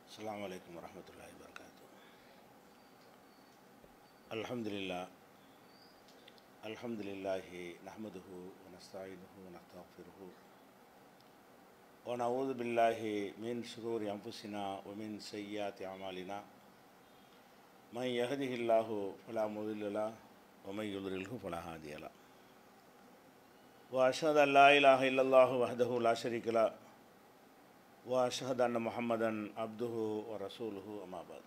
السلام عليكم ورحمة الله وبركاته الحمد لله الحمد لله نحمده ونستعينه ونستغفره ونعوذ بالله من شرور أنفسنا ومن سيئات أعمالنا من يهده الله فلا مضل له ومن يضلله فلا هادي له وأشهد أن لا إله إلا الله وحده لا شريك له وأشهد أن محمدا عبده ورسوله أما بعد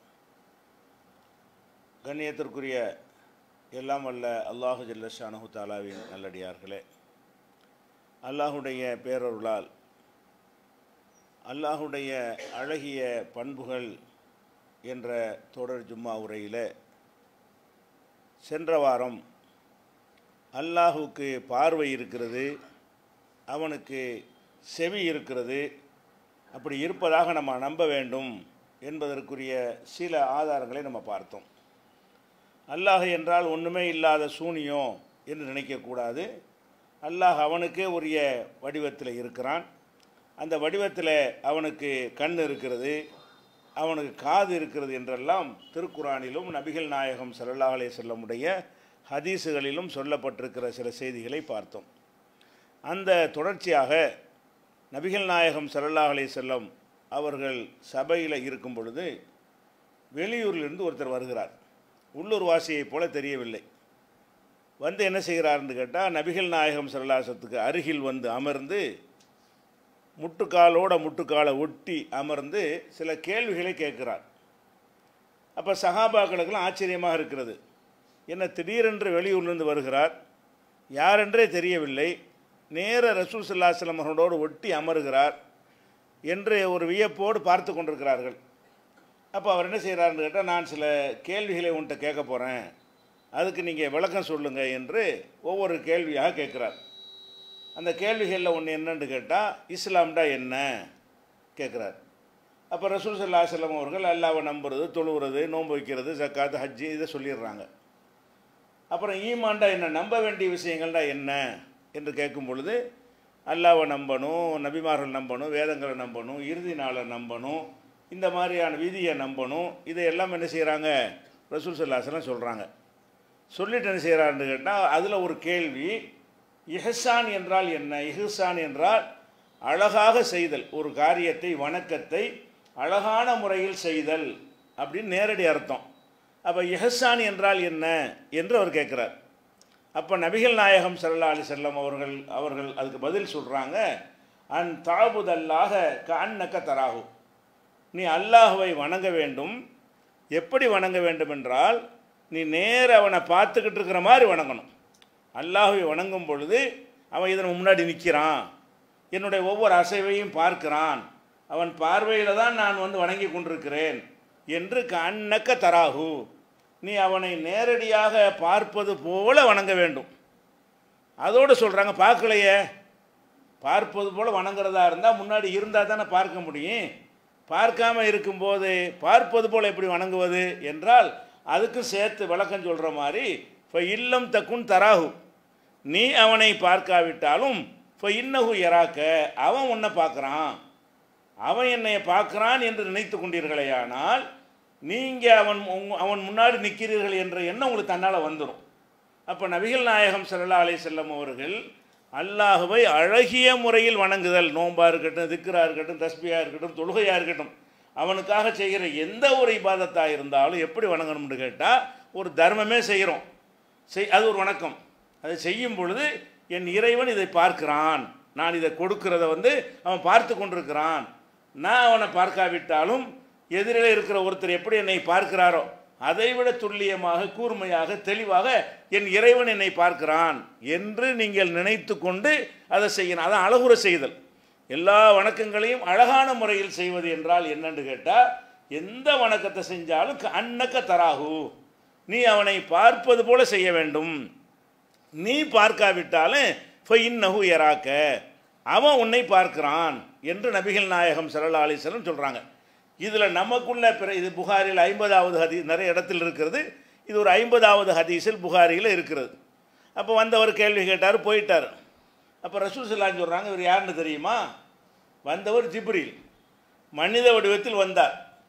கண்ணியத்திற்குரிய எல்லாம் வல்ல அல்லாஹு ஜல்லஷானஹு தாலாவின் நல்லடியார்களே அல்லாஹுடைய பேரருளால் அல்லாஹுடைய அழகிய பண்புகள் என்ற தொடர் ஜும்மா உரையில் சென்ற வாரம் அல்லாஹுக்கு பார்வை இருக்கிறது அவனுக்கு செவி இருக்கிறது அப்படி இருப்பதாக நம்ம நம்ப வேண்டும் என்பதற்குரிய சில ஆதாரங்களை நம்ம பார்த்தோம் அல்லாஹ் என்றால் ஒன்றுமே இல்லாத சூனியம் என்று நினைக்கக்கூடாது அல்லாஹ் அவனுக்கே உரிய வடிவத்தில் இருக்கிறான் அந்த வடிவத்தில் அவனுக்கு கண் இருக்கிறது அவனுக்கு காது இருக்கிறது என்றெல்லாம் திருக்குறானிலும் நபிகள் நாயகம் ஸல்லல்லாஹு அலைஹி செல்லமுடைய ஹதீஸுகளிலும் சொல்லப்பட்டிருக்கிற சில செய்திகளை பார்த்தோம் அந்த தொடர்ச்சியாக நபிகள் நாயகம் ஸல்லல்லாஹு அலைஹி செல்லம் அவர்கள் சபையில் இருக்கும் பொழுது வெளியூரிலிருந்து ஒருத்தர் வருகிறார் உள்ளூர் வாசியைப் போல தெரியவில்லை வந்து என்ன செய்கிறார்னு கேட்டால் நபிகள் நாயகம் சல்லாசத்துக்கு அருகில் வந்து அமர்ந்து முட்டுக்காலோட முட்டுக்காலை ஒட்டி அமர்ந்து சில கேள்விகளை கேட்கிறார் அப்போ சகாபாக்களுக்கெல்லாம் ஆச்சரியமாக இருக்கிறது என்ன திடீரென்று வெளியூர்லேருந்து வருகிறார் யாரென்றே தெரியவில்லை நேர ரசூல் சல்லாஹலம் அவர்களோடு ஒட்டி அமருகிறார் என்று ஒரு வியப்போடு பார்த்து கொண்டிருக்கிறார்கள் அப்போ அவர் என்ன செய்கிறாருன்னு கேட்டால் நான் சில கேள்விகளை உன்கிட்ட கேட்க போகிறேன் அதுக்கு நீங்கள் விளக்கம் சொல்லுங்கள் என்று ஒவ்வொரு கேள்வியாக கேட்குறார் அந்த கேள்விகளில் ஒன்று என்னன்னு கேட்டால் இஸ்லாம்டா என்ன கேட்குறார் அப்போ ரசூல் சல்லா செல்லம் அவர்கள் அல்லாவை நம்புறது தொழுவுறது நோன்பு வைக்கிறது ஜக்காத்து ஹஜ்ஜி இதை சொல்லிடுறாங்க அப்புறம் ஈமான்டா என்ன நம்ப வேண்டிய விஷயங்கள்டா என்ன என்று கேட்கும் பொழுது அல்லாவை நம்பணும் நபிமார்கள் நம்பணும் வேதங்களை நம்பணும் இறுதி நாளை நம்பணும் இந்த மாதிரியான விதியை நம்பணும் இதையெல்லாம் என்ன செய்கிறாங்க ரசூல் சல்லாசலம் சொல்கிறாங்க சொல்லிட்டு என்ன செய்கிறாருன்னு கேட்டால் அதில் ஒரு கேள்வி இஹசான் என்றால் என்ன இஹசான் என்றால் அழகாக செய்தல் ஒரு காரியத்தை வணக்கத்தை அழகான முறையில் செய்தல் அப்படின்னு நேரடி அர்த்தம் அப்போ இஹசான் என்றால் என்ன என்று அவர் கேட்குறார் அப்போ நபிகள் நாயகம் சல்லா அலி செல்லம் அவர்கள் அவர்கள் அதுக்கு பதில் சொல்கிறாங்க அன் தாபுதல்லாக க அன்னக்க தராகு நீ அல்லாஹுவை வணங்க வேண்டும் எப்படி வணங்க வேண்டும் என்றால் நீ நேர அவனை பார்த்துக்கிட்டு இருக்கிற மாதிரி வணங்கணும் அல்லாஹுவை வணங்கும் பொழுது அவன் இதன் முன்னாடி நிற்கிறான் என்னுடைய ஒவ்வொரு அசைவையும் பார்க்கிறான் அவன் பார்வையில் தான் நான் வந்து வணங்கி கொண்டிருக்கிறேன் என்று கண்ணக்க தராகு நீ அவனை நேரடியாக பார்ப்பது போல வணங்க வேண்டும் அதோடு சொல்கிறாங்க பார்க்கலையே பார்ப்பது போல் வணங்குறதா இருந்தால் முன்னாடி இருந்தால் தானே பார்க்க முடியும் பார்க்காம இருக்கும்போது பார்ப்பது போல் எப்படி வணங்குவது என்றால் அதுக்கு சேர்த்து விளக்கம் சொல்கிற மாதிரி இப்போ இல்லம் தக்குன் தராகு நீ அவனை பார்க்காவிட்டாலும் இப்போ இன்னகு எறாக்க அவன் உன்னை பார்க்குறான் அவன் என்னை பார்க்குறான் என்று நினைத்து கொண்டீர்களேயானால் நீங்கள் அவன் அவன் முன்னாடி நிற்கிறீர்கள் என்ற எண்ணம் உங்களுக்கு தன்னால் வந்துடும் அப்போ நபிகள் நாயகம் சல்லா அலி செல்லம் அவர்கள் அல்லாஹுவை அழகிய முறையில் வணங்குதல் நோம்பாக இருக்கட்டும் திக்கராக இருக்கட்டும் தஸ்பியாக இருக்கட்டும் தொழுகையாக இருக்கட்டும் அவனுக்காக செய்கிற எந்த ஒரு இபாதத்தாக இருந்தாலும் எப்படி வணங்கணும்னு கேட்டால் ஒரு தர்மமே செய்கிறோம் செய் அது ஒரு வணக்கம் அதை செய்யும் பொழுது என் இறைவன் இதை பார்க்கிறான் நான் இதை கொடுக்கிறத வந்து அவன் பார்த்து கொண்டிருக்கிறான் நான் அவனை பார்க்காவிட்டாலும் எதிரில் இருக்கிற ஒருத்தர் எப்படி என்னை பார்க்கிறாரோ அதைவிட துல்லியமாக கூர்மையாக தெளிவாக என் இறைவன் என்னை பார்க்கிறான் என்று நீங்கள் நினைத்து கொண்டு அதை செய்யணும் அதான் அழகுற செய்தல் எல்லா வணக்கங்களையும் அழகான முறையில் செய்வது என்றால் என்னன்னு கேட்டால் எந்த வணக்கத்தை செஞ்சாலும் அன்னக்க தராகு நீ அவனை பார்ப்பது போல செய்ய வேண்டும் நீ பார்க்காவிட்டாலும் இப்போ இன்னகு எறாக்க அவன் உன்னை பார்க்கிறான் என்று நபிகள் நாயகம் சல்லா அலிஸ்லம் சொல்கிறாங்க இதில் நமக்குள்ள பிற இது புகாரில் ஐம்பதாவது ஹதி நிறைய இடத்தில் இருக்கிறது இது ஒரு ஐம்பதாவது ஹதீஸில் புகாரியில் இருக்கிறது அப்போ வந்தவர் கேள்வி கேட்டார் போயிட்டார் அப்போ ரசூல் சல்லான்னு சொல்கிறாங்க இவர் யாருன்னு தெரியுமா வந்தவர் ஜிப்ரீல் மனித வடிவத்தில் வந்தார்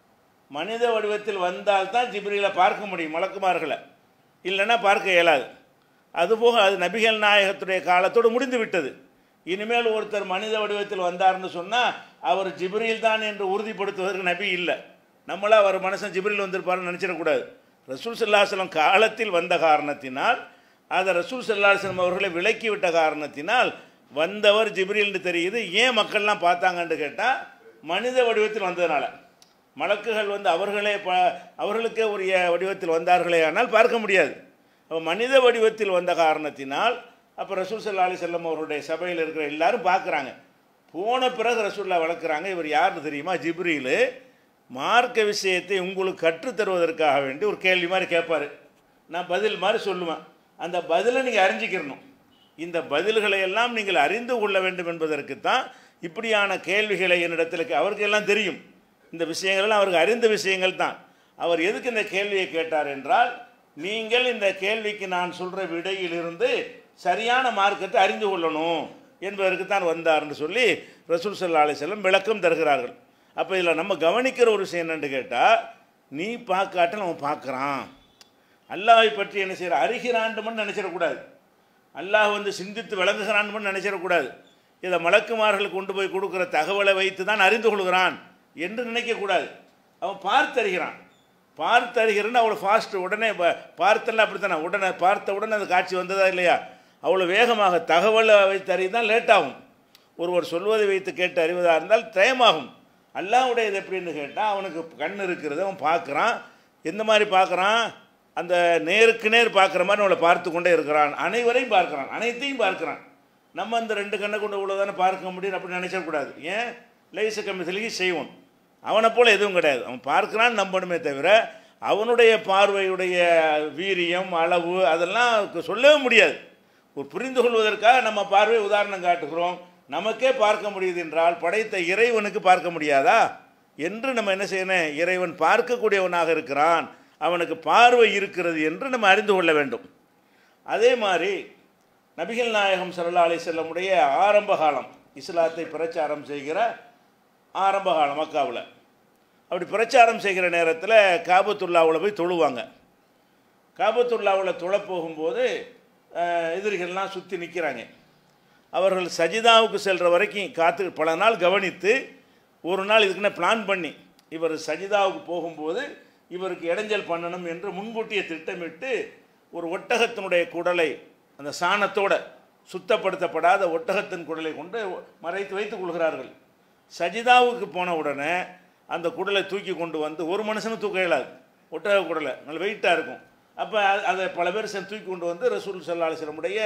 மனித வடிவத்தில் வந்தால்தான் ஜிப்ரீலை பார்க்க முடியும் மலக்குமார்களை இல்லைன்னா பார்க்க இயலாது அதுபோக அது நபிகள் நாயகத்துடைய காலத்தோடு முடிந்து விட்டது இனிமேல் ஒருத்தர் மனித வடிவத்தில் வந்தார்னு சொன்னால் அவர் ஜிப்ரீல் தான் என்று உறுதிப்படுத்துவதற்கு நபி இல்லை நம்மளா அவர் மனுஷன் ஜிப்ரீல் வந்திருப்பாருன்னு நினச்சிடக்கூடாது ரசூல் சல்லாஹலம் காலத்தில் வந்த காரணத்தினால் அதை ரசூல் சல்லாஹலம் அவர்களை விலக்கிவிட்ட காரணத்தினால் வந்தவர் ஜிப்ரீல்னு தெரியுது ஏன் மக்கள்லாம் பார்த்தாங்கன்னு கேட்டால் மனித வடிவத்தில் வந்ததுனால மலக்குகள் வந்து அவர்களே ப அவர்களுக்கே உரிய வடிவத்தில் வந்தார்களே ஆனால் பார்க்க முடியாது அப்போ மனித வடிவத்தில் வந்த காரணத்தினால் அப்போ ரசூல் சல்லா அலி செல்லம் அவருடைய சபையில் இருக்கிற எல்லாரும் பார்க்குறாங்க போன பிறகு ரசூல்லா வளர்க்குறாங்க இவர் யாருன்னு தெரியுமா ஜிப்ரீலு மார்க்க விஷயத்தை உங்களுக்கு கற்றுத் தருவதற்காக வேண்டி ஒரு கேள்வி மாதிரி கேட்பார் நான் பதில் மாதிரி சொல்லுவேன் அந்த பதிலை நீங்கள் அறிஞ்சிக்கிறணும் இந்த பதில்களை எல்லாம் நீங்கள் அறிந்து கொள்ள வேண்டும் என்பதற்கு தான் இப்படியான கேள்விகளை என்னிடத்தில் கே- அவருக்கு எல்லாம் தெரியும் இந்த விஷயங்கள்லாம் அவருக்கு அறிந்த விஷயங்கள் தான் அவர் எதுக்கு இந்த கேள்வியை கேட்டார் என்றால் நீங்கள் இந்த கேள்விக்கு நான் சொல்கிற விடையிலிருந்து சரியான மார்க்கத்தை அறிந்து கொள்ளணும் என்பதற்கு தான் வந்தார்னு சொல்லி ரசூல் சல்லா அலிசல்லம் விளக்கம் தருகிறார்கள் அப்போ இதில் நம்ம கவனிக்கிற ஒரு விஷயம் என்னன்னு கேட்டால் நீ பார்க்காட்ட நம்ம பார்க்குறான் அல்லாஹை பற்றி என்ன செய்கிற அறிகிறாண்டுமன்னு நினச்சிடக்கூடாது அல்லாஹ் வந்து சிந்தித்து விளங்குகிறான்னு நினைச்சிடக்கூடாது இதை மலக்குமார்கள் கொண்டு போய் கொடுக்குற தகவலை வைத்து தான் அறிந்து கொள்கிறான் என்று நினைக்கக்கூடாது அவன் பார்த்தறிகிறான் பார்த்தறிகிறன்னு அவ்வளோ ஃபாஸ்ட்டு உடனே ப- பார்த்தெல்லாம் அப்படித்தானே உடனே பார்த்த உடனே அந்த காட்சி வந்ததா இல்லையா அவ்வளோ வேகமாக தகவலை வைத்து அறிதான் லேட் ஆகும் ஒருவர் சொல்வதை வைத்து கேட்டு அறிவதாக இருந்தால் தயமாகும் அல்லாஹ்வுடையது எப்படின்னு கேட்டால் அவனுக்கு கண் இருக்கிறது அவன் பார்க்குறான் எந்த மாதிரி பார்க்குறான் அந்த நேருக்கு நேர் பார்க்குற மாதிரி நம்மளை பார்த்து கொண்டே இருக்கிறான் அனைவரையும் பார்க்குறான் அனைத்தையும் பார்க்குறான் நம்ம அந்த ரெண்டு கண்ணை கொண்டு இவ்வளோதானே பார்க்க முடியும் அப்படின்னு நினைச்சக்கூடாது ஏன் லைச கமிசிலிக்கு செய்வோம் அவனை போல் எதுவும் கிடையாது அவன் பார்க்குறான்னு நம்பணுமே தவிர அவனுடைய பார்வையுடைய வீரியம் அளவு அதெல்லாம் சொல்லவே முடியாது ஒரு புரிந்து கொள்வதற்காக நம்ம பார்வை உதாரணம் காட்டுகிறோம் நமக்கே பார்க்க முடியுது என்றால் படைத்த இறைவனுக்கு பார்க்க முடியாதா என்று நம்ம என்ன செய்யணும் இறைவன் பார்க்கக்கூடியவனாக இருக்கிறான் அவனுக்கு பார்வை இருக்கிறது என்று நம்ம அறிந்து கொள்ள வேண்டும் அதே மாதிரி நபிகள் நாயகம் ஸல்லல்லாஹு அலைஹி செல்லமுடைய ஆரம்ப காலம் இஸ்லாத்தை பிரச்சாரம் செய்கிற ஆரம்ப காலம் மக்காவில் அப்படி பிரச்சாரம் செய்கிற நேரத்தில் காபத்துல்லாவில் போய் தொழுவாங்க காபத்துல்லாவில் தொழ போகும்போது அஹ், எதிரிகள்லாம் சுற்றி நிற்கிறாங்க அவர்கள் சஜிதாவுக்கு செல்கிற வரைக்கும் காத்து பல நாள் கவனித்து ஒரு நாள் இதுக்குன்னு பிளான் பண்ணி இவர் சஜிதாவுக்கு போகும்போது இவருக்கு இடைஞ்சல் பண்ணணும் என்று முன்கூட்டியே திட்டமிட்டு ஒரு ஒட்டகத்தினுடைய குடலை அந்த சாணத்தோட சுத்தப்படுத்தப்படாத ஒட்டகத்தின் குடலை கொண்டு மறைத்து வைத்துக் கொள்கிறார்கள் சஜிதாவுக்கு போன உடனே அந்த குடலை தூக்கி கொண்டு வந்து ஒரு மனுஷனும் தூக்க இயலாது ஒட்டக குடலை நல்ல வெயிட்டாக இருக்கும் அப்போ அதை பல பேர் சேர்ந்து தூக்கி கொண்டு வந்து ரசூல் சல்லா அலிஸ்லமுடைய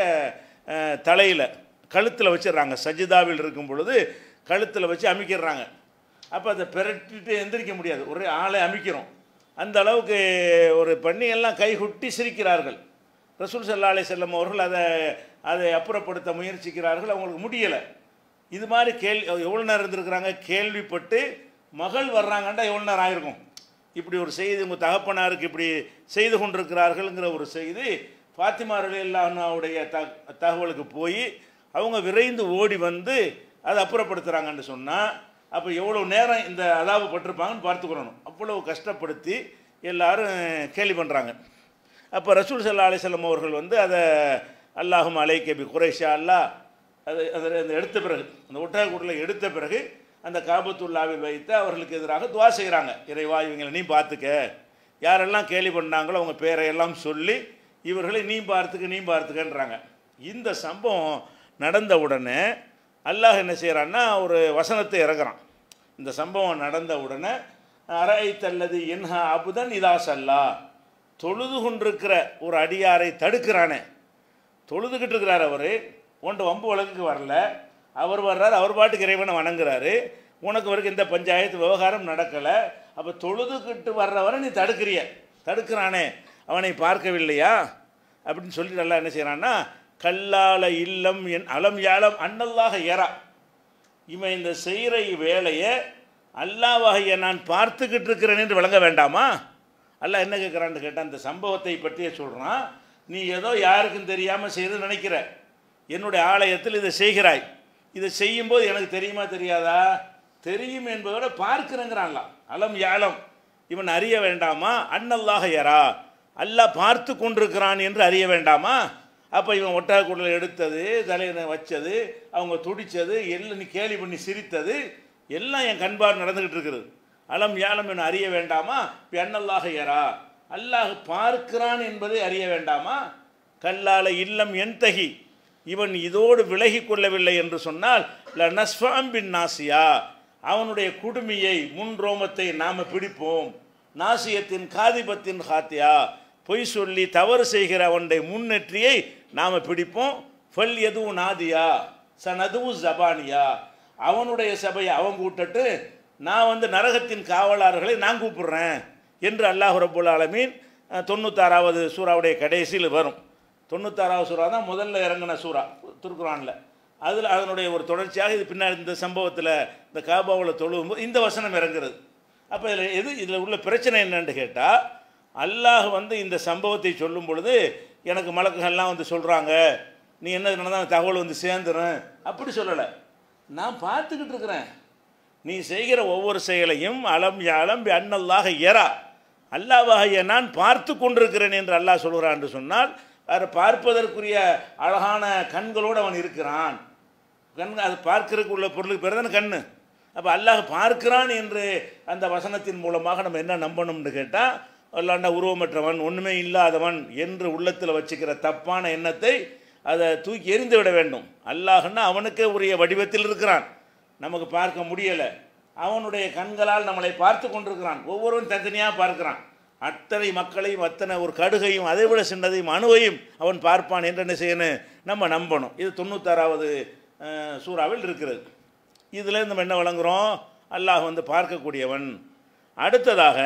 தலையில் கழுத்தில் வச்சிடுறாங்க சஜிதாவில் இருக்கும் பொழுது கழுத்தில் வச்சு அமைக்கிடுறாங்க அப்போ அதை பிரட்டிட்டு எந்திரிக்க முடியாது ஒரே ஆளை அமைக்கிறோம் அந்த அளவுக்கு ஒரு பண்ணி எல்லாம் கைகுட்டி சிரிக்கிறார்கள் ரசூல் சல்லா அலி செல்லம் அவர்கள் அதை அதை அப்புறப்படுத்த முயற்சிக்கிறார்கள் அவங்களுக்கு முடியலை இது மாதிரி கேள்வி எவ்வளோ நேரம் இருந்திருக்கிறாங்க கேள்விப்பட்டு மகள் வர்றாங்கண்டா எவ்வளோ நேரம் ஆயிருக்கும் இப்படி ஒரு செய்தி உங்கள் தகப்பனாருக்கு இப்படி செய்து கொண்டிருக்கிறார்கள்ங்கிற ஒரு செய்தி ஃபாத்திமா ரலியல்லாஹுடைய த தகவலுக்கு போய் அவங்க விரைந்து ஓடி வந்து அதை அப்புறப்படுத்துகிறாங்கன்னு சொன்னால் அப்போ எவ்வளோ நேரம் இந்த அதாவு பட்டிருப்பாங்கன்னு பார்த்துக்கிறணும் அவ்வளவு கஷ்டப்படுத்தி எல்லாரும் கேலி பண்ணுறாங்க அப்போ ரசூல் சல்லா அலிசல்லம் அவர்கள் வந்து அதை அல்லாஹும் அலைக்கபி குறைஷா அல்லா அது அதில் அந்த எடுத்த பிறகு அந்த ஒட்டகக்கூட்டில் எடுத்த பிறகு அந்த காபத்துல்லாவில் வைத்து அவர்களுக்கு எதிராக துவா செய்கிறாங்க இறைவா இவங்களை நீ பார்த்துக்க யாரெல்லாம் கேலி பண்ணாங்களோ அவங்க பேரையெல்லாம் சொல்லி இவர்களை நீ பார்த்துக்க நீ பார்த்துக்கன்றாங்க இந்த சம்பவம் நடந்த உடனே அல்லாஹ் என்ன செய்கிறான்னா ஒரு வசனத்தை இறக்குறான் இந்த சம்பவம் நடந்த உடனே அரை தல்லது என்ஹா அபுதன் இதா சல்லா தொழுது கொண்டிருக்கிற ஒரு அடியாரை தடுக்கிறானே தொழுதுகிட்டு இருக்கிறார் அவர் உன்ட்டு வம்பு வழக்குக்கு வரல அவர் வர்றார் அவர் பாட்டுக்கு இறைவனை வணங்குறாரு உனக்கு வரைக்கும் எந்த பஞ்சாயத்து விவகாரம் நடக்கலை அப்போ தொழுதுகிட்டு வர்றவரை நீ தடுக்கிறிய தடுக்கிறானே அவனை பார்க்கவில்லையா அப்படின்னு சொல்லிட்டு நல்லா என்ன செய்கிறான்னா கல்லால இல்லம் என் அலம் யாழம் அன்னல்லாக ஏறா இவன் இந்த செய்கிற வேலையை அல்லாவாகிய நான் பார்த்துக்கிட்டு இருக்கிறேன் என்று விளங்க வேண்டாமா அல்லாஹ் என்ன கேட்குறான்னு கேட்டால் அந்த சம்பவத்தை பற்றியே சொல்கிறான் நீ ஏதோ யாருக்கும் தெரியாமல் செய்து நினைக்கிற என்னுடைய ஆலயத்தில் இதை செய்கிறாய் இதை செய்யும்போது எனக்கு தெரியுமா தெரியாதா தெரியும் என்பதோட பார்க்கிறேங்கிறான்லாம் அலம் யாழம் இவன் அறிய வேண்டாமா அன்னல்லாக யரா அல்லாஹ் பார்த்து கொண்டிருக்கிறான் என்று அறிய வேண்டாமா அப்போ இவன் ஒட்டகக்குடலை எடுத்தது தலையில வச்சது அவங்க துடித்தது எல்லாம் நீ கேலி பண்ணி சிரித்தது எல்லாம் என் கண்பார் நடந்துக்கிட்டு இருக்குது அலம் யாலம் என அறிய வேண்டாமா இப்ப அன்னல்லாக யரா அல்லாஹ் பார்க்கிறான் என்பதை அறிய வேண்டாமா கல்லால இல்லம் என்தகி இவன் இதோடு விலகி கொள்ளவில்லை என்று சொன்னால் ல நஸ்ஃபாம் பின் நாசியா அவனுடைய குடுமியை முன் ரோமத்தை நாம் பிடிப்போம் நாசியத்தின் காதிபத்தின் ஹாத்தியா பொய் சொல்லி தவறு செய்கிற அவனுடைய முன்னெற்றியை நாம் பிடிப்போம் ஃபல் எதுவும் நாதியா சனதுவும் ஜபானியா அவனுடைய சபையை அவன் கூட்டட்டு நான் வந்து நரகத்தின் காவலாளர்களை நான் கூப்பிடுறேன் என்று அல்லாஹ் ரபுல் ஆலமீன் அஹ், தொண்ணூத்தாறாவது சூறாவுடைய கடைசியில் வரும் தொண்ணூத்தாறாவது சூறா தான் முதல்ல இறங்கின சூறா திருக்குறானில் அதில் அதனுடைய ஒரு தொடர்ச்சியாக இது பின்னாடி இந்த சம்பவத்தில் இந்த காபாவில் தொழுவும்போது இந்த வசனம் இறங்குறது அப்போ இதில் எது இதில் உள்ள பிரச்சனை என்னன்னு கேட்டால் அல்லாஹ் வந்து இந்த சம்பவத்தை சொல்லும் பொழுது எனக்கு மலக்குகள்லாம் வந்து சொல்கிறாங்க நீ என்ன நடந்தால் தகவல் வந்து சேர்ந்துரும் அப்படி சொல்லலை நான் பார்த்துக்கிட்டு இருக்கிறேன் நீ செய்கிற ஒவ்வொரு செயலையும் அலம் யாலம் பி அன்னல்லாக எரா அல்லாவாகிய நான் பார்த்து கொண்டிருக்கிறேன் என்று அல்லாஹ் சொல்கிறான் என்று சொன்னால் அது பார்ப்பதற்குரிய அழகான கண்களோடு அவன் இருக்கிறான் கண் அது பார்க்கறதுக்கு உள்ள பொருளுக்கு பேர் தானே கண்ணு அப்போ அல்லாஹ் பார்க்கிறான் என்று அந்த வசனத்தின் மூலமாக நம்ம என்ன நம்பணும்னு கேட்டால் அல்லாண்ட உருவமற்றவன் ஒன்றுமே இல்லாதவன் என்று உள்ளத்தில் வச்சுக்கிற தப்பான எண்ணத்தை அதை தூக்கி எறிந்து விட வேண்டும் அல்லாஹ்னா அவனுக்கே உரிய வடிவத்தில் இருக்கிறான் நமக்கு பார்க்க முடியலை அவனுடைய கண்களால் நம்மளை பார்த்து கொண்டிருக்கிறான் ஒவ்வொருவன் தனித்தனியாக பார்க்கிறான் அத்தனை மக்களையும் அத்தனை ஒரு கடுகையும் அதை விட சின்னதையும் அணுவையும் அவன் பார்ப்பான் என்று என்ன செய்யணும் நம்ம நம்பணும் இது தொண்ணூத்தாறாவது அஹ், சூறாவில் இருக்கிறது இதில் நம்ம என்ன வழங்குறோம் அல்லாஹ் வந்து பார்க்கக்கூடியவன் அடுத்ததாக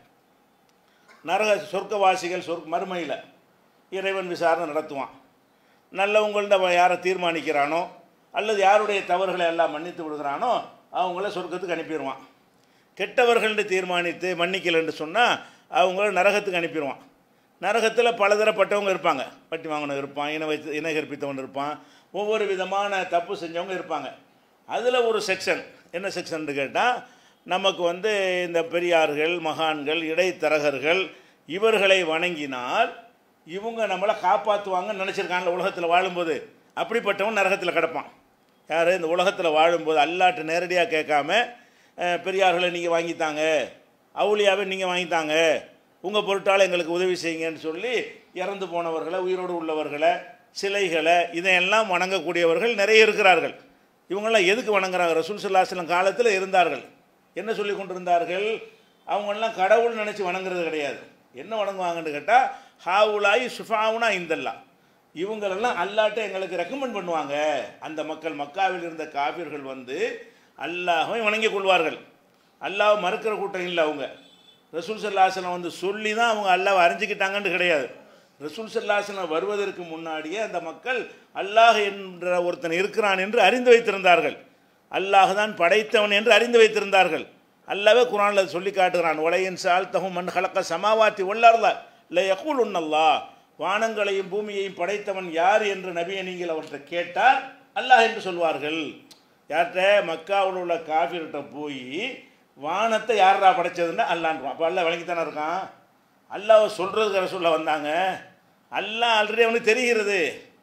நரக சொர்க்கவாசிகள் சொர்க்க மறுமையில் இறைவன் விசாரணை நடத்துவான் நல்லவங்கள்ட்ட அவன் யாரை தீர்மானிக்கிறானோ அல்லது யாருடைய தவறுகளை எல்லாம் மன்னித்து விடுகிறானோ அவங்கள சொர்க்கத்துக்கு அனுப்பிடுவான் கெட்டவர்கள்னு தீர்மானித்து மன்னிக்கலைன்னு சொன்னால் அவங்கள நரகத்துக்கு அனுப்பிடுவான் நரகத்தில் பலதரப்பட்டவங்க இருப்பாங்க பட்டி வாங்கினவன் இருப்பான் இன வைத்து இன கற்பித்தவன் இருப்பான் ஒவ்வொரு விதமான தப்பு செஞ்சவங்க இருப்பாங்க அதில் ஒரு செக்ஷன் என்ன செக்ஷன் கேட்டால் நமக்கு வந்து இந்த பெரியார்கள் மகான்கள் இடைத்தரகர்கள் இவர்களை வணங்கினால் இவங்க நம்மளை காப்பாற்றுவாங்கன்னு நினச்சிருக்காங்கல்ல உலகத்தில் வாழும்போது அப்படிப்பட்டவன் நரகத்தில் கிடப்பான் யார் இந்த உலகத்தில் வாழும்போது அல்லாட்ட நேரடியாக கேட்காம அஹ், பெரியார்களை நீங்கள் வாங்கித்தாங்க அவுளியாவை நீங்கள் வாங்கித்தாங்க உங்கள் பொருட்டால் எங்களுக்கு உதவி செய்யுங்கன்னு சொல்லி இறந்து போனவர்களை உயிரோடு உள்ளவர்களை சிலைகளை இதையெல்லாம் வணங்கக்கூடியவர்கள் நிறைய இருக்கிறார்கள் இவங்கெல்லாம் எதுக்கு வணங்குறாங்க ரசூல் சல்லாஹலம் காலத்தில் இருந்தார்கள் என்ன சொல்லி கொண்டிருந்தார்கள் அவங்கெல்லாம் கடவுள் நினச்சி வணங்குறது கிடையாது என்ன வணங்குவாங்கன்னு கேட்டால் ஹாவுலாய் சுஃபாவுனா இந்தல்லாம் இவங்களெல்லாம் அல்லாட்ட எங்களுக்கு ரெக்கமெண்ட் பண்ணுவாங்க அந்த மக்கள் மக்காவில் இருந்த காபிர்கள் வந்து அல்லாஹை வணங்கிக் கொள்வார்கள் அல்லாஹ் மறுக்கிற கூட்டம் இல்லை அவங்க ரசூல் சல்லாஹலம் வந்து சொல்லி தான் அவங்க அல்லாஹ் அறிஞ்சிக்கிட்டாங்கன்னு கிடையாது ரசூல் சல்லாஹலம் வருவதற்கு முன்னாடியே அந்த மக்கள் அல்லாஹ் என்ற ஒருத்தன் இருக்கிறான் என்று அறிந்து வைத்திருந்தார்கள் அல்லாஹ் தான் படைத்தவன் என்று அறிந்து வைத்திருந்தார்கள் அல்லாவே குரானில் சொல்லி காட்டுகிறான் உலகின் சால் தகும் மண் கலக்க சமாவாத்தி உள்ளார்ல இல்லை யகூல் உன்னல்லா வானங்களையும் பூமியையும் படைத்தவன் யார் என்று நபியை நீங்கள் அவர்கிட்ட கேட்டால் அல்லாஹ் என்று சொல்வார்கள் யார்கிட்ட மக்காவில் உள்ள காஃபிர்கிட்ட போய் வானத்தை யாரா படைச்சதுன்னா அல்லான்றான் அப்போ அல்லாஹ் வழங்கித்தானே இருக்கான் அல்லாஹ் சொல்கிறதுக்கு ரசூல்ல வந்தாங்க அல்லாஹ் ஆல்ரெடி அவனுக்கு தெரிகிறது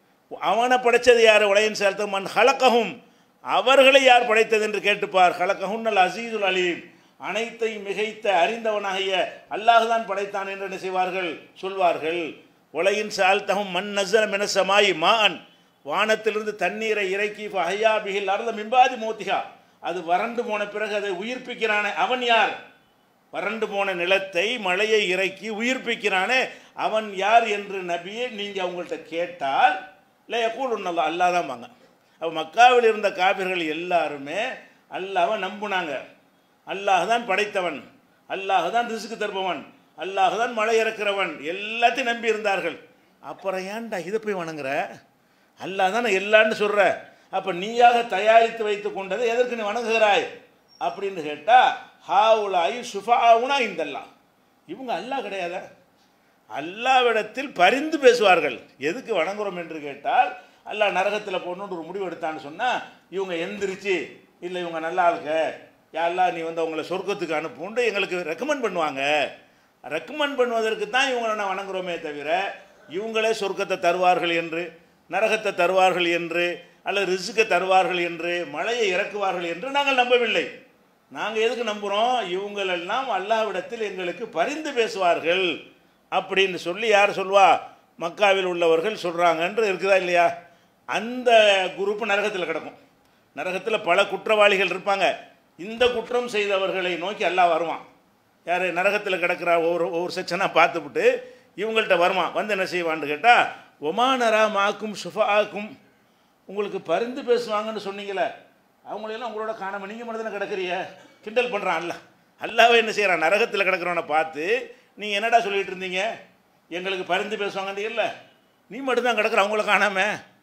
அவனை படைச்சது யார் உலகின் சேர்த்த மண் ஹலக்கஹும் அவர்களை யார் படைத்தது என்று கேட்டுப்பார் ஹலக்கஹுன் அல் அசீதுல் அலீம் அனைத்தையும் மிகைத்த அறிந்தவனாகிய அல்லாஹ் தான் படைத்தான் என்று என்ன செய்வார்கள் சொல்வார்கள் உலகின் சால்தகும் மண் நசர மினசமாயி மான் வானத்திலிருந்து தண்ணீரை இறக்கி ஹையா பிகில் அருள மிம்பாதி மோத்திகா அது வறண்டு போன பிறகு அதை உயிர்ப்பிக்கிறானே அவன் யார் வறண்டு போன நிலத்தை மழையை இறக்கி உயிர்ப்பிக்கிறானே அவன் யார் என்று நபியே நீங்கள் அவங்கள்ட்ட கேட்டால் இல்லை கூல் உன்னல்லா அல்லா தான் வாங்க அப்போ மக்காவில் இருந்த காபிர்கள் எல்லாருமே அல்லாவை நம்புனாங்க அல்லாஹ் தான் படைத்தவன் அல்லாஹ் தான் ரிசுக்கு தருபவன் அல்லாஹ் தான் மழை இறக்கிறவன் எல்லாத்தையும் நம்பி இருந்தார்கள் அப்புறம் ஏன்டா இதை போய் வணங்குற அல்லாஹ் தான் எல்லான்னு சொல்கிற அப்போ நீயாக தயாரித்து வைத்து கொண்டதை எதற்கு நீ வணங்குகிறாய் அப்படின்னு கேட்டால் ஹாவுலாயி சுஃபாவுனா இந்தல்லா இவங்க அல்லாஹ் கிடையாதா அல்லாவிடத்தில் பரிந்து பேசுவார்கள் எதுக்கு வணங்குறோம் என்று கேட்டால் அல்லாஹ் நரகத்தில் போடணுன்னு ஒரு முடிவு எடுத்தான்னு சொன்னால் இவங்க எந்திரிச்சு இல்லை இவங்க நல்லா இருக்க யாரெல்லாம் நீ வந்து அவங்கள சொர்க்கத்துக்கு அனுப்புன்ட்டு எங்களுக்கு ரெக்கமெண்ட் பண்ணுவாங்க ரெக்கமெண்ட் பண்ணுவதற்கு தான் இவங்களை நான் வணங்குறோமே தவிர இவங்களே சொர்க்கத்தை தருவார்கள் என்று நரகத்தை தருவார்கள் என்று அல்லது ரிசுக்கை தருவார்கள் என்று மழையை இறக்குவார்கள் என்று நாங்கள் நம்பவில்லை நாங்கள் எதுக்கு நம்புகிறோம் இவங்களெல்லாம் அல்லாவிடத்தில் எங்களுக்கு பரிந்து பேசுவார்கள் அப்படின்னு சொல்லி யார் சொல்வா மக்காவில் உள்ளவர்கள் சொல்கிறாங்கன்று இருக்குதா இல்லையா அந்த குரூப் நரகத்தில் கிடக்கும் நரகத்தில் பல குற்றவாளிகள் இருப்பாங்க இந்த குற்றம் செய்தவர்களை நோக்கி அல்லாஹ் வருவான் யார் நரகத்தில் கிடக்கிற ஒவ்வொரு ஒவ்வொரு செக்ஷனாக பார்த்துவிட்டு இவங்கள்ட்ட வருவான் வந்து என்ன செய்வான்னு கேட்டால் ஒமானரா மாக்கும் சுஃபாக்கும் உங்களுக்கு பரிந்து பேசுவாங்கன்னு சொன்னீங்களே அவங்களெல்லாம் உங்களோட காணாம நீங்கள் மட்டும் தானே கிடக்குறிய கிண்டல் பண்ணுறான் அல்ல அல்லாவே என்ன செய்கிறான் நரகத்தில் கிடக்கிறவனை பார்த்து நீங்கள் என்னடா சொல்லிட்டு இருந்தீங்க எங்களுக்கு பரிந்து பேசுவாங்கன்னு இல்லை நீ மட்டும்தான் கிடக்குற அவங்கள காணாம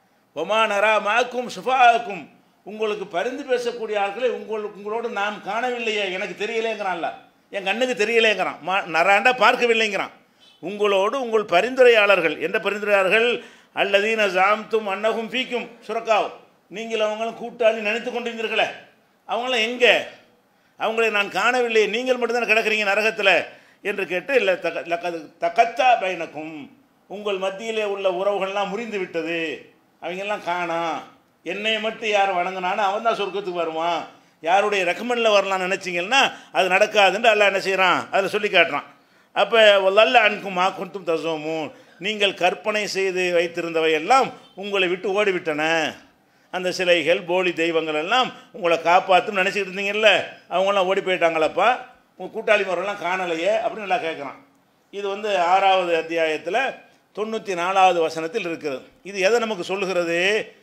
ஒமானரா மாக்கும் சுஃபாக்கும் உங்களுக்கு பரிந்து பேசக்கூடிய ஆட்களை உங்களுக்கு உங்களோடு நாம் காணவில்லையே எனக்கு தெரியலேங்கிறான்ல என் கண்ணுக்கு தெரியலேங்கிறான் மா நராண்டா பார்க்கவில்லைங்கிறான் உங்களோடு உங்கள் பரிந்துரையாளர்கள் எந்த பரிந்துரையாளர்கள் அல்லதீன ஜாம்தும் அன்னகும் பீக்கும் சுரக்காவ் நீங்கள் அவங்களும் கூட்டாளி நினைத்து கொண்டிருந்தீர்களே அவங்களாம் எங்கே அவங்களை நான் காணவில்லை நீங்கள் மட்டும்தான் கிடக்குறீங்க நரகத்தில் என்று கேட்டு இல்லை தக லக்கது தக்கத்தா பயனக்கும் உங்கள் மத்தியிலே உள்ள உறவுகள்லாம் முறிந்து விட்டது அவங்கெல்லாம் காணாம் என்னை மட்டும் யார் வணங்கினானோ அவன் தான் சொர்க்கத்துக்கு வருவான் யாருடைய ரெக்கமெண்டில் வரலாம்னு நினச்சிங்கன்னா அது நடக்காதுன்னு அல்ல என்ன செய்கிறான் அதில் சொல்லி காட்டுறான் அப்போ நல்ல அன்குமா குந்தும் தசோமும் நீங்கள் கற்பனை செய்து வைத்திருந்தவை எல்லாம் உங்களை விட்டு ஓடிவிட்டன அந்த சிலைகள் போலி தெய்வங்கள் எல்லாம் உங்களை காப்பாற்றும் நினச்சிக்கிட்டு இருந்தீங்கல்ல அவங்களாம் ஓடி போயிட்டாங்களப்பா உங்கள் கூட்டாளி முறையெல்லாம் காணலையே அப்படின்னு நல்லா கேட்குறான் இது வந்து ஆறாவது அத்தியாயத்தில் தொண்ணூற்றி நாலாவது வசனத்தில் இருக்குது இது எதை நமக்கு சொல்லுகிறது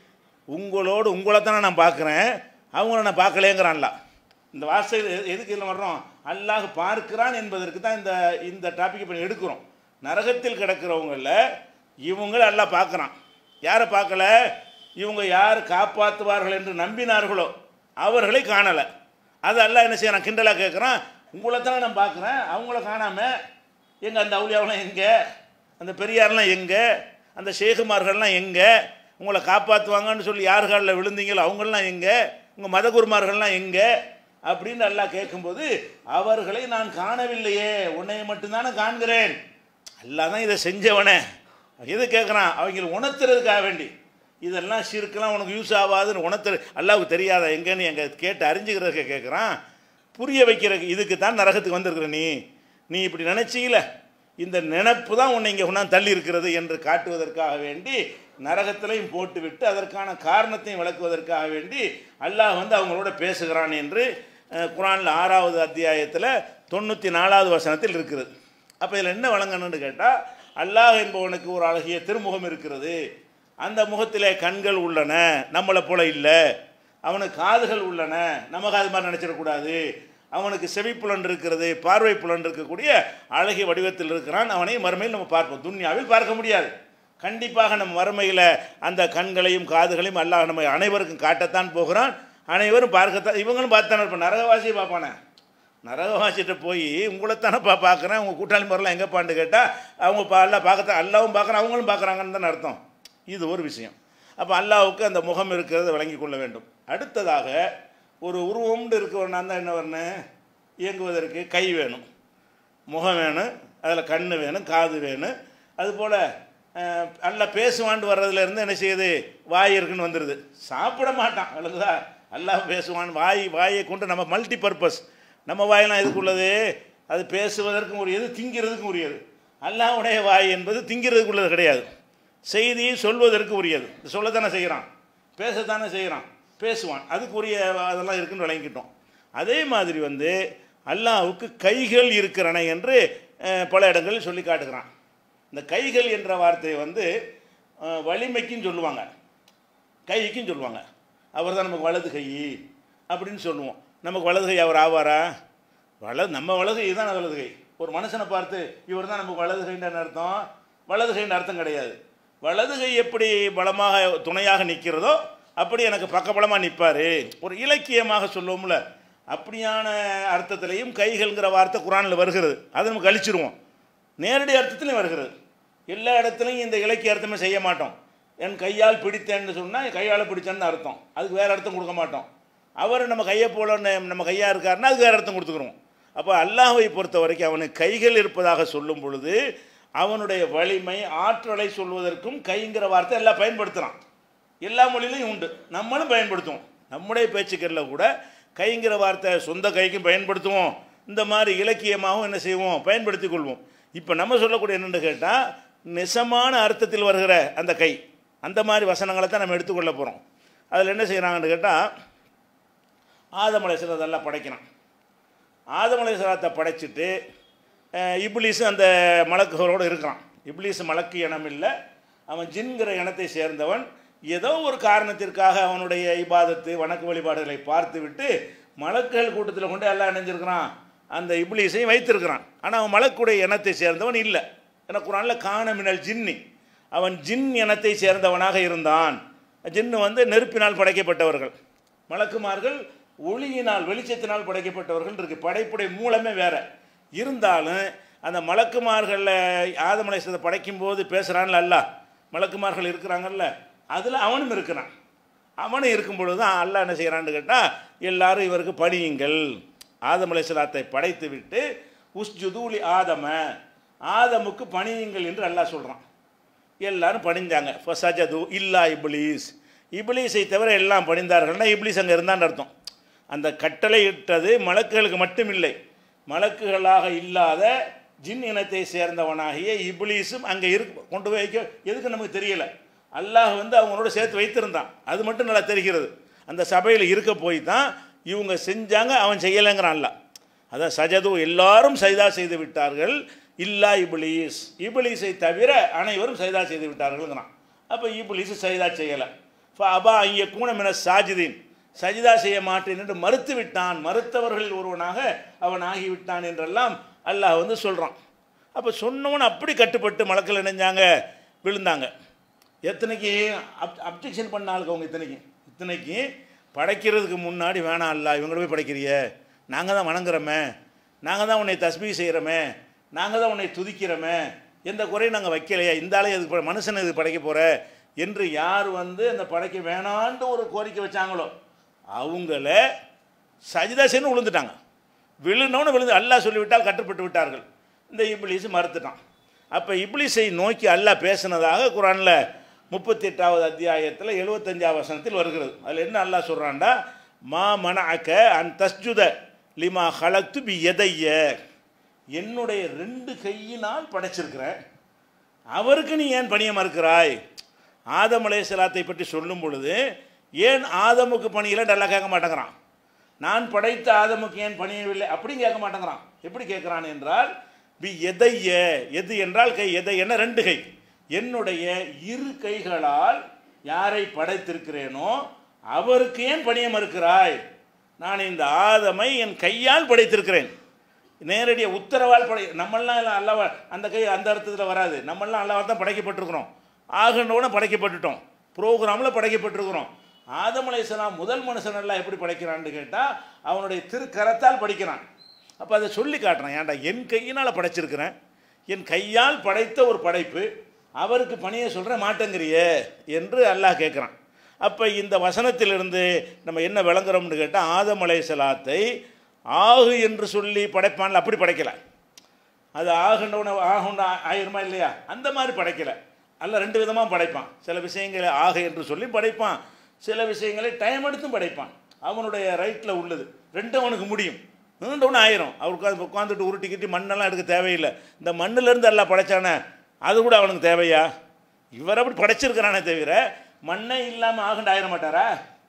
உங்களோடு உங்களை தானே நான் பார்க்குறேன் அவங்கள நான் பார்க்கலேங்கிறான்ல இந்த வார்த்தை எது- எதுக்கு இதில் வர்றோம் அல்லாஹ் பார்க்கிறான் என்பதற்கு தான் இந்த இந்த டாபிக் இப்போ எடுக்கிறோம் நரகத்தில் கிடக்கிறவங்கள இவங்கள அல்லாஹ் பார்க்குறான் யாரை பார்க்கல இவங்க யார் காப்பாற்றுவார்கள் என்று நம்பினார்களோ அவர்களை காணலை அது அல்லாஹ் என்ன செய்யறான் கிண்டலாக கேட்குறான் உங்களை தானே நான் பார்க்குறேன் அவங்கள காணாமல் எங்கே அந்த அவுளியாவெல்லாம் எங்கே அந்த பெரியார்லாம் எங்கே அந்த ஷேகுமார்கள்லாம் எங்கே உங்களை காப்பாற்றுவாங்கன்னு சொல்லி யார் காலில் விழுந்தீங்களோ அவங்கெல்லாம் எங்கே உங்கள் மதகுருமார்கள்லாம் எங்கே அப்படின்னு அல்லாஹ் கேட்கும்போது அவர்களை நான் காணவில்லையே உன்னை மட்டும்தானே காண்கிறேன் அல்லாஹ் தான் இதை செஞ்சவனே எது கேட்குறான் அவங்களை உணர்த்துறதுக்காக வேண்டி இதெல்லாம் சிறுக்கெல்லாம் உனக்கு யூஸ் ஆகாதுன்னு உணர்த்து அல்லாவுக்கு தெரியாத எங்கன்னு எங்க கேட்டு அறிஞ்சுக்கிறதுக்கு கேட்குறான் புரிய வைக்கிறதுக்கு இதுக்கு தான் நரகத்துக்கு வந்திருக்கிற நீ நீ இப்படி நினச்சிக்கல இந்த நினப்பு தான் உன்னை இங்கே கொண்டாந்து தள்ளி இருக்கிறது என்று காட்டுவதற்காக வேண்டி நரகத்திலையும் போட்டுவிட்டு அதற்கான காரணத்தையும் விளக்குவதற்காக வேண்டி அல்லாஹ் வந்து அவங்களோட பேசுகிறான் என்று அஹ், குர்ஆன்ல ஆறாவது அத்தியாயத்தில் தொண்ணூற்றி நாலாவது வசனத்தில் இருக்குது அப்போ இதில் என்ன வழங்கணும்னு கேட்டால் அல்லாஹ் என்பவனுக்கு ஒரு அழகிய திருமுகம் இருக்கிறது அந்த முகத்திலே கண்கள் உள்ளன நம்மளை போல இல்லை அவனுக்கு காதுகள் உள்ளன நமக்கு அது மாதிரி நினச்சிடக்கூடாது அவனுக்கு செவிப்புலன் இருக்கிறது பார்வை புலன் இருக்கக்கூடிய அழகிய வடிவத்தில் இருக்கிறான் அவனை மறுமையில் நம்ம பார்ப்போம் துன்யாவில் பார்க்க முடியாது கண்டிப்பாக நம்ம மறுமையில் அந்த கண்களையும் காதுகளையும் அல்லாஹ் நம்ம அனைவருக்கும் காட்டத்தான் போகிறான் அனைவரும் பார்க்கத்தான் இவங்களும் பார்த்தானே இப்போ நரகவாசியை பார்ப்பானே நரகவாசிட்ட போய் உங்களைத்தானப்பா பார்க்குறேன் உங்கள் கூட்டாளி முறைலாம் எங்கேப்பான்னு கேட்டால் அவங்க பா அல்லா பார்க்கத்தான் அல்லாவும் பார்க்குறான் அவங்களும் பார்க்குறாங்கன்னு தானே அர்த்தம் இது ஒரு விஷயம் அப்போ அல்லாவுக்கு அந்த முகம் இருக்கிறத விளங்கி கொள்ள வேண்டும் அடுத்ததாக ஒரு உருவம்னு இருக்கவனா தான் என்ன வரணும் இயங்குவதற்கு கை வேணும் முகம் வேணும் அதில் கண் வேணும் காது வேணும் அதுபோல் நல்லா பேசுவான்ட்டு வர்றதுலேருந்து என்ன செய்யுது வாய் இருக்குன்னு வந்துடுது சாப்பிட மாட்டான் விளங்குதா அல்லாஹ் பேசுவான் வாய் வாயை கொண்டு நம்ம மல்டி பர்பஸ் நம்ம வாயெல்லாம் எதுக்கு உள்ளது அது பேசுவதற்கும் உரியது திங்கிறதுக்கும் உரியது அல்லாஹ்வுடைய வாய் என்பது திங்கிறதுக்கு உள்ளது கிடையாது செய்தியை சொல்வதற்கு உரியது சொல்லத்தானே செய்கிறான் பேசத்தானே செய்கிறான் பேசுவான் அதுக்குரிய அதெல்லாம் இருக்குன்னு விளங்கிக்கிட்டோம் அதே மாதிரி வந்து அல்லாஹ்வுக்கு கைகள் இருக்கிறன என்று அஹ், பல இடங்களில் சொல்லி காட்டுகிறான் இந்த கைகள் என்ற வார்த்தையை வந்து அஹ், வலிமைக்கும் சொல்லுவாங்க கைக்கும் சொல்லுவாங்க அவர் தான் நமக்கு வலது கை அப்படின்னு சொல்லுவோம் நமக்கு வலது கை அவர் ஆவாரா வலது நம்ம வலது கை தான் வலது கை ஒரு மனுஷனை பார்த்து இவர் தான் நமக்கு வலது கைன்னு அர்த்தம் வலது கைன்னு அர்த்தம் கிடையாது வலது கை எப்படி பலமாக துணையாக நிற்கிறதோ அப்படி எனக்கு பக்கபலமாக நிற்பார் ஒரு இலக்கியமாக சொல்லுவோம்ல அப்படியான அர்த்தத்திலையும் கைகள்ங்கிற வார்த்தை குரானில் வருகிறது அதை நம்ம கழிச்சிருவோம் நேரடி அர்த்தத்திலையும் வருகிறது எல்லா இடத்துலையும் இந்த இலக்கிய அர்த்தமே செய்ய மாட்டோம் என் கையால் பிடித்தேன்னு சொன்னால் கையால் பிடிச்சேன்னு அர்த்தம் அதுக்கு வேறு அர்த்தம் கொடுக்க மாட்டோம் அவர் நம்ம கையை போல ந- நம்ம கையாக இருக்காருன்னா அதுக்கு வேறு அர்த்தம் கொடுத்துக்கிறோம் அப்போ அல்லாஹ்வை பொறுத்த வரைக்கும் அவனுக்கு கைகள் இருப்பதாக சொல்லும் பொழுது அவனுடைய வலிமை ஆற்றலை சொல்வதற்கும் கைங்கிற வார்த்தை எல்லாம் பயன்படுத்துகிறான் எல்லா மொழியிலையும் உண்டு நம்மளும் பயன்படுத்துவோம் நம்முடைய பேச்சுக்களில் கூட கைங்கிற வார்த்தை சொந்த கைக்கும் பயன்படுத்துவோம் இந்த மாதிரி இலக்கியமாகவும் என்ன செய்வோம் பயன்படுத்திக் கொள்வோம் இப்போ நம்ம சொல்லக்கூடிய என்னென்னு கேட்டால் நெசமான அர்த்தத்தில் வருகிற அந்த கை அந்த மாதிரி வசனங்களை தான் நம்ம எடுத்துக்கொள்ள போகிறோம் அதில் என்ன செய்கிறாங்கன்னு கேட்டால் ஆதமலை சிலதெல்லாம் படைக்கிறான் ஆதமலை சிலத்தை படைச்சிட்டு அஹ், இப்லீஸு அந்த மலக்குகளோடு இருக்கிறான் இப்லீஸ் மலக்கு இனம் இல்லை அவன் ஜின்கிற இனத்தை சேர்ந்தவன் ஏதோ ஒரு காரணத்திற்காக அவனுடைய இபாதத்து வணக்க வழிபாடுகளை பார்த்து விட்டு மலக்குகள் கூட்டத்தில் கொண்டு எல்லாம் இணைஞ்சிருக்கிறான் அந்த இப்லீஸையும் வைத்திருக்கிறான் ஆனால் அவன் மலக்குடைய இனத்தை சேர்ந்தவன் இல்லை ஏன்னா குரானில் காண மினல் ஜின்னி அவன் ஜின் இனத்தை சேர்ந்தவனாக இருந்தான் ஜின்னு வந்து நெருப்பினால் படைக்கப்பட்டவர்கள் மலக்குமார்கள் ஒளியினால் வெளிச்சத்தினால் படைக்கப்பட்டவர்கள் இருக்கு படைப்புடைய மூலமே வேற இருந்தாலும் அந்த மலக்குமார்களில் ஆதமலை சிதை படைக்கும்போது பேசுகிறான்ல அல்ல மலக்குமார்கள் இருக்கிறாங்கல்ல அதில் அவனும் இருக்கிறான் அவனும் இருக்கும் பொழுது தான் அல்லாஹ் என்ன செய்கிறான்னு கேட்டால் எல்லாரும் இவருக்கு பணியுங்கள் ஆதம் அலைஹிஸ்ஸலாத்தை படைத்து விட்டு உஸ்ஜுதூலி ஆதம ஆதமுக்கு பணியுங்கள் என்று அல்லாஹ் சொல்கிறான் எல்லாரும் பணிஞ்சாங்க ஃபசஜது இல்லா இப்லீஸ் இப்லீஸை தவிர எல்லாம் பணிந்தார்கள்னா இப்லீஸ் அங்கே இருந்தான்னு அர்த்தம் அந்த கட்டளை இட்டது மலக்குகளுக்கு மட்டும் இல்லை மலக்குகளாக இல்லாத ஜின் இனத்தை சேர்ந்தவனாகிய இப்லீஸும் அங்கே இருக்கு கொண்டு போய் வைக்க எதுக்கு நமக்கு தெரியல அல்லாஹ் வந்து அவங்களோட சேர்த்து வைத்திருந்தான் அது மட்டும் நல்லா தெரிகிறது அந்த சபையில் இருக்க போய் தான் இவங்க செஞ்சாங்க அவன் செய்யலைங்கிறான் அல்லாஹ் அதான் சஜது எல்லாரும் சைதா செய்து விட்டார்கள் இல்லா இப்லீஸ் இப்லீஸை தவிர அனைவரும் சைதா செய்து விட்டார்கள்ங்கிறான் அப்போ இப்லீஸ் சைதா செய்யலை அபா ஐய கூணமின சாஜிதீன் சஜிதா செய்ய மாட்டேன் என்று மறுத்து விட்டான் மறுத்தவர்களில் ஒருவனாக அவன் ஆகிவிட்டான் என்றெல்லாம் அல்லாஹ் வந்து சொல்கிறான் அப்போ சொன்னவன் அப்படி கட்டுப்பட்டு மலக்கில் இணைஞ்சாங்க விழுந்தாங்க எத்தனைக்கு அப் அப்ஜெக்ஷன் பண்ண ஆளுக்கு அவங்க இத்தனைக்கு இத்தனைக்கு படைக்கிறதுக்கு முன்னாடி வேணாம் அல்ல இவங்கள போய் படைக்கிறிய நாங்கள் தான் வணங்குறோமே நாங்கள் தான் உன்னை தஸ்மீ செய்கிறோமே நாங்கள் தான் உன்னை துதிக்கிறோமே எந்த குறையும் நாங்கள் வைக்கலையே இந்த ஆளை எதுக்கு ப- மனுஷனை இது படைக்க போகிற என்று யார் வந்து அந்த படைக்க வேணான்ட்டு ஒரு கோரிக்கை வச்சாங்களோ அவங்கள சஜிதா செய்யணும் விழுந்துட்டாங்க விழுந்தவனு விழுந்து அல்லாஹ் சொல்லிவிட்டால் கட்டுப்பட்டு விட்டார்கள் இந்த இப்லீஸ் மறுத்துட்டான் அப்போ இப்லீஸை நோக்கி அல்லாஹ் பேசினதாக குரானில் முப்பத்தி எட்டாவது அத்தியாயத்தில் எழுபத்தஞ்சாவது வசனத்தில் வருகிறது அதில் என்ன அல்லாஹ் சொல்கிறான்டா மா மன அக்க அன் தஸ்ஜுத லிமா ஹலக்து பி எதைய என்னுடைய ரெண்டு கையினால் படைச்சிருக்கிறேன் அவருக்கு நீ ஏன் பணிய மறுக்கிறாய் ஆதம் அலைஹிஸ்ஸலாத்தை பற்றி சொல்லும் பொழுது ஏன் ஆதமுக்கு பணியில நல்லா கேட்க மாட்டேங்கிறான் நான் படைத்த ஆதமுக்கு ஏன் பணியவில்லை அப்படின்னு கேட்க மாட்டேங்கிறான் எப்படி கேட்குறான் என்றால் பி எதைய எது என்றால் கை எதை என்ன ரெண்டு கை என்னுடைய இரு கைகளால் யாரை படைத்திருக்கிறேனோ அவருக்கு ஏன் பணிய மறுக்கிறாய் நான் இந்த ஆதமை என் கையால் படைத்திருக்கிறேன் நேரடியாக உத்தரவால் படை நம்மளாம் எல்லாம் அல்லவா அந்த கை அந்த அர்த்தத்தில் வராது நம்மளாம் அல்லவா தான் படைக்கப்பட்டிருக்கிறோம் ஆகண்டோட படைக்கப்பட்டுட்டோம் ப்ரோக்ராமில் படைக்கப்பட்டிருக்கிறோம் ஆதம் அலைஹிஸ்ஸலாம் முதல் மனுஷன் எல்லாம் எப்படி படைக்கிறான்னு கேட்டால் அவனுடைய திருக்கரத்தால் படிக்கிறான் அப்போ அதை சொல்லி காட்டுறான் ஏன்டா என் கையினால் படைச்சிருக்கிறேன் என் கையால் படைத்த ஒரு படைப்பு அவருக்கு பணியை சொல்கிற மாட்டேங்கிறியே என்று அல்லாஹ் கேட்குறான் அப்போ இந்த வசனத்திலிருந்து நம்ம என்ன விளங்குறோம்னு கேட்டால் ஆதம் அலைஹிஸ்ஸலாத்தை ஆகு என்று சொல்லி படைப்பான்ல அப்படி படைக்கல அது ஆகுண்டவன ஆகுண்ட ஆயிருமா இல்லையா அந்த மாதிரி படைக்கல அல்ல ரெண்டு விதமாக படைப்பான் சில விஷயங்களை ஆக என்று சொல்லி படைப்பான் சில விஷயங்களை டைம் எடுத்தும் படைப்பான் அவனுடைய ரைட்டில் உள்ளது ரெண்டும் அவனுக்கு முடியும் நீண்டவனு ஆயிரும் அவருக்கு அது உட்காந்துட்டு உருட்டி கிட்டி மண்ணெல்லாம் எடுக்க தேவையில்லை இந்த மண்ணிலேருந்து எல்லாம் படைச்சானே அது கூட அவனுக்கு தேவையா இவர் அப்படி படைச்சிருக்கிறானே தவிர மண்ணே இல்லாமல் ஆகுண்டு ஆயிர மாட்டாரா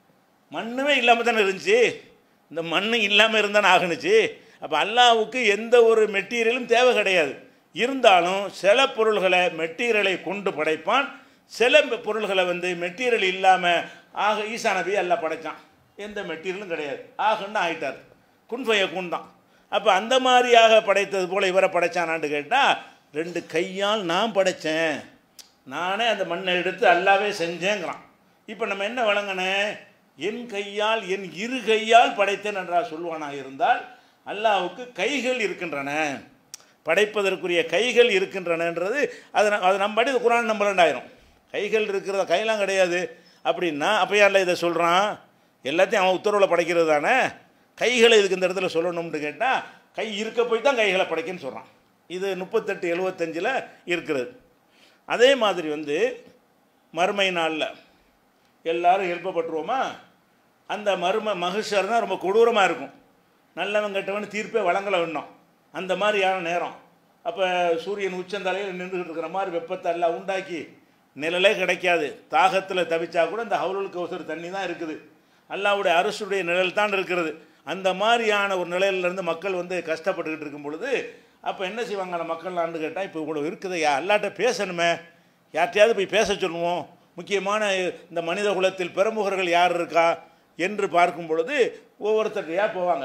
மண்ணுமே இல்லாமல் தானே இருந்துச்சு இந்த மண்ணு இல்லாமல் இருந்தானே ஆகுனுச்சு அப்போ அல்லாவுக்கு எந்த ஒரு மெட்டீரியலும் தேவை கிடையாது இருந்தாலும் சில பொருள்களை மெட்டீரியலை கொண்டு படைப்பான் சில மெ- பொருள்களை வந்து மெட்டீரியல் இல்லாமல் ஆக ஈசா நபி எல்லாம் படைச்சான் எந்த மெட்டீரியலும் கிடையாது ஆகுன்னு ஆயிட்டார் குன்ஃபைய குன் தான் அப்போ அந்த மாதிரியாக படைத்தது போல் இவரை படைச்சானான்னு கேட்டால் ரெண்டு கையால் நான் படைத்தேன் நானே அந்த மண்ணை எடுத்து அல்லாவே செஞ்சேங்கிறான் இப்போ நம்ம என்ன வழங்கினே என் கையால் என் இரு கையால் படைத்தேன் என்றா சொல்வானாக இருந்தால் அல்லாஹ்வுக்கு கைகள் இருக்கின்றன படைப்பதற்குரிய கைகள் இருக்கின்றனன்றது அது ந- அது நம்ம படி குரான் நம்ப ரெண்டாயிரம் கைகள் இருக்கிறத கையெல்லாம் கிடையாது அப்படின்னா அப்போ யாரில் இதை சொல்கிறான் எல்லாத்தையும் அவன் உத்தரவில் படைக்கிறது தானே கைகளை இதுக்கு இந்த இடத்துல சொல்லணும்னு கேட்டால் கை இருக்க போய் தான் கைகளை படைக்கன்னு சொல்கிறான் இது முப்பத்தெட்டு எழுபத்தஞ்சில் இருக்கிறது அதே மாதிரி வந்து மறுமை நாளில் எல்லாரும் எழுப்பப்பட்டுருவோமா அந்த மரும மகிஷர் தான் ரொம்ப கொடூரமாக இருக்கும் நல்லவன் கெட்டவன் தீர்ப்பே வழங்கலை இன்னும் அந்த மாதிரியான நேரம் அப்போ சூரியன் உச்சந்தலையில் நின்றுக்கிட்டு இருக்கிற மாதிரி வெப்பத்தை எல்லாம் உண்டாக்கி நிழலே கிடைக்காது தாகத்தில் தவிச்சா கூட இந்த ஹவுலுல் கௌசர் தண்ணி தான் இருக்குது அல்லாவுடைய அரசுடைய நிழல் தான் இருக்கிறது அந்த மாதிரியான ஒரு நிலையிலேருந்து மக்கள் வந்து கஷ்டப்பட்டுக்கிட்டு இருக்கும் பொழுது அப்போ என்ன செய்வாங்க அந்த மக்கள்லான்னு கேட்டால் இப்போ இவ்வளோ இருக்குது யா அல்லாட்ட பேசணுமே யார்கிட்டயாவது போய் பேச சொல்லுவோம் முக்கியமான இந்த மனித குலத்தில் பிரமுகர்கள் யார் இருக்கா என்று பார்க்கும் பொழுது ஒவ்வொருத்தர்கிட்டயா போவாங்க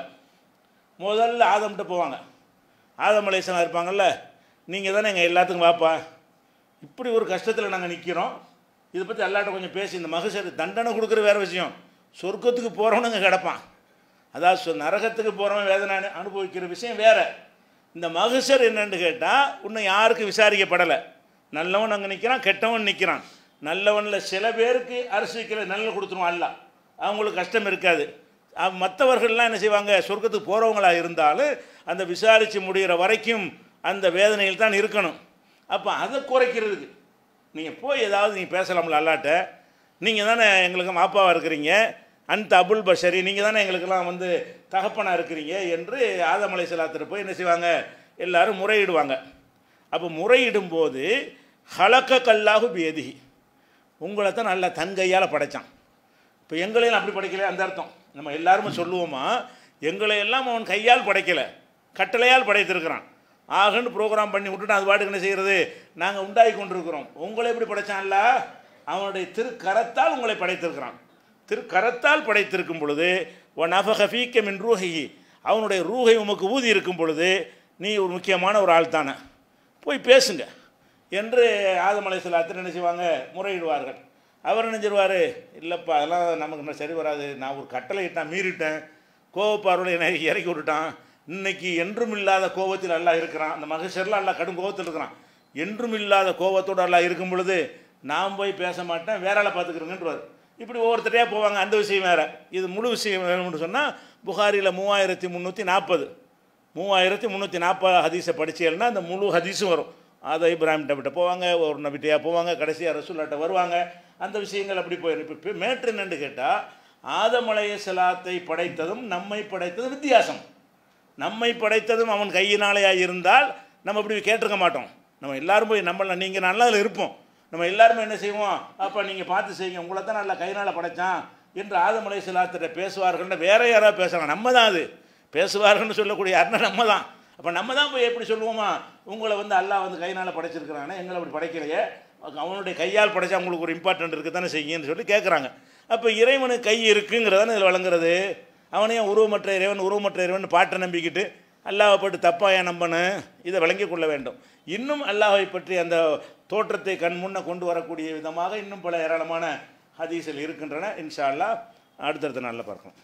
முதல்ல ஆதம்கிட்ட போவாங்க ஆதம் அலேசனா இருப்பாங்கல்ல நீங்கள் தானே எங்கள் எல்லாத்துக்கும் வாப்பா இப்படி ஒரு கஷ்டத்தில் நாங்கள் நிற்கிறோம் இதை பற்றி எல்லாட்ட கொஞ்சம் பேசி இந்த மகசர் தண்டனை கொடுக்குற வேறு விஷயம் சொர்க்கத்துக்கு போகிறவனுங்க கிடப்பான் அதாவது சொ- நரகத்துக்கு போகிறவன் வேதனை அனு- அனுபவிக்கிற விஷயம் வேறு இந்த மகசர் என்னன்னு கேட்டால் இன்னும் யாருக்கும் விசாரிக்கப்படலை நல்லவன் அங்கே நிற்கிறான் கெட்டவன் நிற்கிறான் நல்லவனில் சில பேருக்கு அரசிக்கல நல்ல கொடுத்துருவான் அல்ல அவங்களுக்கு கஷ்டம் இருக்காது அ- மற்றவர்கள்லாம் என்ன செய்வாங்க சொர்க்கத்துக்கு போகிறவங்களா இருந்தாலும் அந்த விசாரித்து முடிகிற வரைக்கும் அந்த வேதனையில் தான் இருக்கணும் அப்போ அதை குறைக்கிறதுக்கு நீங்கள் போய் ஏதாவது நீங்கள் பேசலாம்ல அல்லாட்ட நீங்கள் தானே எங்களுக்கு மாப்பாவாக இருக்கிறீங்க அந்த அபுல் பஷரி நீங்கள் தானே எங்களுக்கெல்லாம் வந்து தகப்பனாக இருக்கிறீங்க என்று ஆதமலை செலாத்திர போய் என்ன செய்வாங்க எல்லாரும் முறையிடுவாங்க அப்போ முறையிடும்போது ஹலக்க கல்லாகு பேதி உங்களை தான் நல்லா தன் கையால் படைச்சான் இப்போ எங்களையும் அப்படி படைக்கல அந்த அர்த்தம் நம்ம எல்லாருமே சொல்லுவோமா எங்களை எல்லாம் அவன் கையால் படைக்கலை கட்டளையால் படைத்திருக்கிறான் ஆகன்னு ப்ரோக்ராம் பண்ணி விட்டுட்டு அது பாட்டுக்கு என்ன செய்கிறது நாங்கள் உண்டாகி கொண்டிருக்கிறோம் உங்களை எப்படி படைச்சான்ல அவனுடைய திருக்கரத்தால் உங்களை படைத்திருக்கிறான் திருக்கரத்தால் படைத்திருக்கும் பொழுது ஒன் அஃபீக்க மின் ரூஹி அவனுடைய ரூஹை உமக்கு ஊதி இருக்கும் பொழுது நீ ஒரு முக்கியமான ஒரு ஆள் தானே போய் பேசுங்க என்று ஆதம் அலைஹிஸ்ஸலாத்து என்ன செய்வாங்க முறையிடுவார்கள் அவர் நினைச்சிருவார் இல்லைப்பா அதெல்லாம் நமக்கு இன்னும் சரி வராது நான் ஒரு கட்டளை இட்டான் மீறிட்டேன் கோவப்பார்வையில் என்னை இறக்கி விட்டுட்டான் இன்னைக்கு என்றும் இல்லாத கோபத்தில் எல்லாம் இருக்கிறான் அந்த மகசர்லாம் எல்லாம் கடும் கோபத்தில் இருக்கிறான் என்றும் இல்லாத கோபத்தோடு எல்லாம் இருக்கும் பொழுது நான் போய் பேச மாட்டேன் வேற ஆளை பார்த்துக்கிறேங்கன்றவார் இப்படி ஒவ்வொருத்தரையாக போவாங்க அந்த விஷயம் வேறு இது முழு விஷயம் வேணும்னு சொன்னால் புகாரியில் மூவாயிரத்தி முந்நூற்றி நாற்பது மூவாயிரத்தி முந்நூற்றி நாற்பது ஹதீஸை படிச்சேன்னா அந்த முழு ஹதீஸும் வரும் அதை இப்ராஹிம் டபிட்ட போவாங்க ஒரு நபிட்டையாக போவாங்க கடைசியாக ரசூல்லாட்ட வருவாங்க அந்த விஷயங்கள் அப்படி போயிடும் இப்போ மேட்ரு என்னன்னு கேட்டால் ஆதமலைய செலாத்தை படைத்ததும் நம்மை படைத்ததும் வித்தியாசம் நம்மை படைத்ததும் அவன் கையினாலேயாக இருந்தால் நம்ம இப்படி கேட்டிருக்க மாட்டோம் நம்ம எல்லாரும் போய் நம்மள நீங்கள் நல்லா அதில் இருப்போம் நம்ம எல்லாருமே என்ன செய்வோம் அப்போ நீங்கள் பார்த்து செய்யுங்க உங்களை தான் நல்லா கையினால் படைச்சான் என்று ஆதமலை சிலாத்திட்ட பேசுவார்கள்னு வேற யாராவது பேசுகிறாங்க நம்ம தான் அது பேசுவார்கள்னு சொல்லக்கூடிய யாருன்னா நம்ம தான் அப்போ நம்ம தான் போய் எப்படி சொல்லுவோமா உங்களை வந்து அல்லாஹ் வந்து கையினால் படைச்சிருக்கிறானே எங்களை அப்படி படைக்கலையே அவனுடைய கையால் படைச்சா உங்களுக்கு ஒரு இம்பார்ட்டன்ட் இருக்குது தானே செய்யுன்னு சொல்லி கேட்குறாங்க அப்போ இறைவனுக்கு கை இருக்குங்கிறதானே இதில் வழங்குறது அவனையும் உருவமற்ற இறைவன் உருவமற்ற இறைவன் பாட்டை நம்பிக்கிட்டு அல்லாஹை பட்டு தப்பாக ஏன் நம்பணும் இதை விளங்கிக் கொள்ள வேண்டும் இன்னும் அல்லாஹை பற்றி அந்த தோற்றத்தை கண் முன்ன கொண்டு வரக்கூடிய விதமாக இன்னும் பல ஏராளமான ஹதீஸில் இருக்கின்றன இன்ஷா அல்லாஹ் அடுத்தடுத்த நாளில் பார்க்கலாம்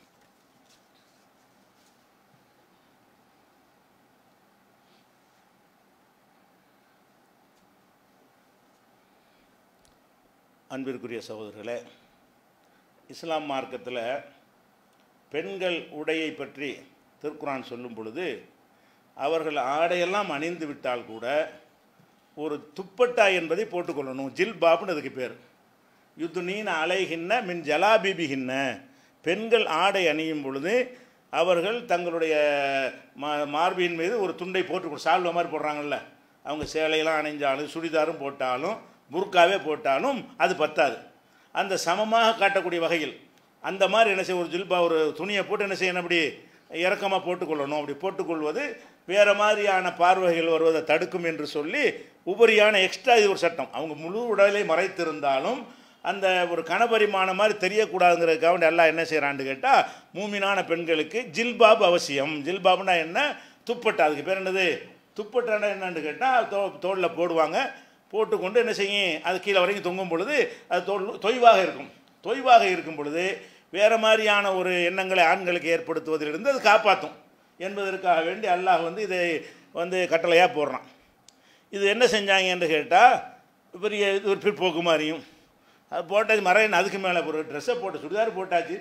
அன்பிற்குரிய சகோதரர்களே இஸ்லாம் மார்க்கத்தில் பெண்கள் உடையை பற்றி திருக்குரான் சொல்லும் பொழுது அவர்கள் ஆடையெல்லாம் அணிந்து விட்டால் கூட ஒரு துப்பட்டா என்பதை போட்டுக்கொள்ளணும் ஜில்பாப்னு அதுக்கு பேர் யுத்துனீன் அலைகின்ன மின் ஜலாபிபிகின்ன பெண்கள் ஆடை அணியும் பொழுது அவர்கள் தங்களுடைய மா மார்பின் மீது ஒரு துண்டை போட்டு சால்வ மாதிரி போடுறாங்கல்ல அவங்க சேலையெல்லாம் அணிஞ்சாலும் சுடிதாரும் போட்டாலும் புர்காவே போட்டாலும் அது பத்தாது அந்த சமமாக காட்டக்கூடிய வகையில் அந்த மாதிரி என்ன செய்ய ஒரு ஜில்பா ஒரு துணியை போட்டு என்ன செய்யணும் அப்படி இறக்கமாக போட்டுக்கொள்ளணும் அப்படி போட்டுக்கொள்வது வேறு மாதிரியான பார்வைகள் வருவதை தடுக்கும் என்று சொல்லி உபரியான எக்ஸ்ட்ரா இது ஒரு சட்டம் அவங்க முழு உடலை மறைத்திருந்தாலும் அந்த ஒரு கணபரிமாணம் மாதிரி தெரியக்கூடாதுங்கிறதுக்காக வேண்டி எல்லாம் என்ன செய்கிறான்னு கேட்டால் மூமினான பெண்களுக்கு ஜில்பாப் அவசியம் ஜில்பாப்னா என்ன துப்பட்டா அதுக்கு பேர் என்னது துப்பட்டானா என்னன்னு கேட்டால் தோ தோளில் போடுவாங்க போட்டுக்கொண்டு என்ன செய்யும் அது கீழே வரைக்கும் தொங்கும் பொழுது அது தோல் தொய்வாக இருக்கும் தொய்வாக இருக்கும் பொழுது வேறு மாதிரியான ஒரு எண்ணங்களை ஆண்களுக்கு ஏற்படுத்துவதிலிருந்து அது காப்பாற்றும் என்பதற்காக வேண்டி அல்லாஹ் வந்து இதை வந்து கட்டளையாக போடுறான் இது என்ன செஞ்சாங்கன்னு கேட்டால் பெரிய இது ஒரு பிற்போக்கு மாதிரியும் அது போட்டது மறையன் அதுக்கு மேலே ஒரு ட்ரெஸ்ஸை போட்டு சுடிதார் போட்டாச்சு